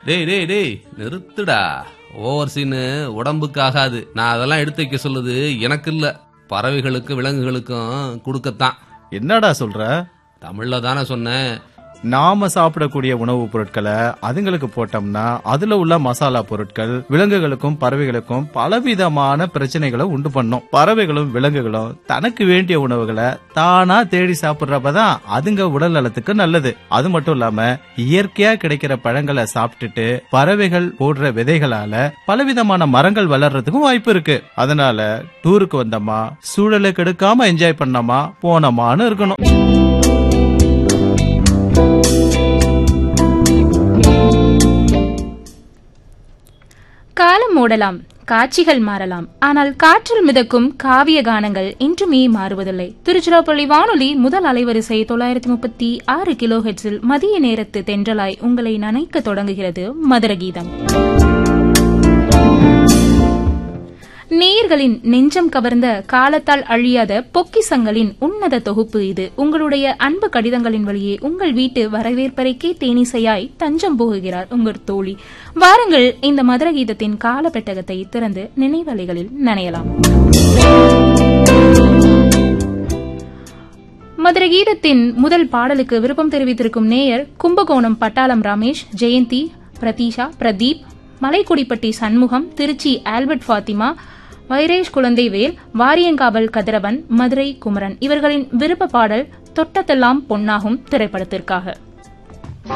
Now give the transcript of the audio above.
டேய் டேய் டேய் நிறுத்துடா ஓவர் சீனு உடம்புக்கு ஆகாது நான் அதெல்லாம் எடுத்து வைக்க சொல்லுது எனக்கு இல்ல பறவைகளுக்கு விலங்குகளுக்கும் கொடுக்கத்தான் என்னடா சொல்ற தமிழ்ல தானே சொன்னேன் நாம சாப்பிடக்கூடிய உணவுப் பொருட்களை அதுங்களுக்கு போட்டோம்னா அதுல உள்ள மசாலா பொருட்கள் விலங்குகளுக்கும் பறவைகளுக்கும் பலவிதமான பிரச்சனைகளை உண்டு பண்ணும் பறவைகளும் விலங்குகளும் தனக்கு வேண்டிய உணவுகளை தானா தேடி சாப்பிடுறப்பதான் அதுங்க உடல் நலத்துக்கு நல்லது அது மட்டும் இல்லாம இயற்கையா கிடைக்கிற பழங்களை சாப்பிட்டுட்டு பறவைகள் போடுற விதைகளால பலவிதமான மரங்கள் வளர்றதுக்கும் வாய்ப்பு இருக்கு அதனால டூருக்கு வந்தோமா சூழலை கெடுக்காம என்ஜாய் பண்ணோமா போனோமான்னு இருக்கணும் காலம் ஓடலாம் காட்சிகள் மாறலாம் ஆனால் காற்றில் மிதக்கும் காவிய கானங்கள் இன்றுமே மாறுவதில்லை திருச்சிராப்பள்ளி வானொலி முதல் அலைவரிசை தொள்ளாயிரத்தி முப்பத்தி ஆறு கிலோ ஹெட்ஸில் மதிய நேரத்து தென்றலாய் உங்களை நனைக்க தொடங்குகிறது மதுர கீதம் நேயர்களின் நெஞ்சம் கவர்ந்த காலத்தால் அழியாத பொக்கிசங்களின் உன்னத தொகுப்பு இது உங்களுடைய அன்பு கடிதங்களின் வழியே உங்கள் வீட்டு வரவேற்பறைக்கே தேனிசையாய் தஞ்சம் புகுகிறார் உங்கள் தோழி வாருங்கள் இந்த மதுர கீதத்தின் கால பெட்டகத்தை திறந்து நினைவலைகளில் நனையலாம் மதுர கீதத்தின் முதல் பாடலுக்கு விருப்பம் தெரிவித்திருக்கும் நேயர் கும்பகோணம் பட்டாளம் ரமேஷ் ஜெயந்தி பிரதீஷா பிரதீப் மலைக்குடிப்பட்டி சண்முகம் திருச்சி ஆல்பர்ட் ஃபாத்திமா வைரேஷ் குழந்தைவேல் வாரியங்காவல் கதிரவன் மதுரை குமரன் இவர்களின் விருப்ப பாடல் தொட்டத்தெல்லாம் பொன்னாகும் திரைப்படத்திற்காக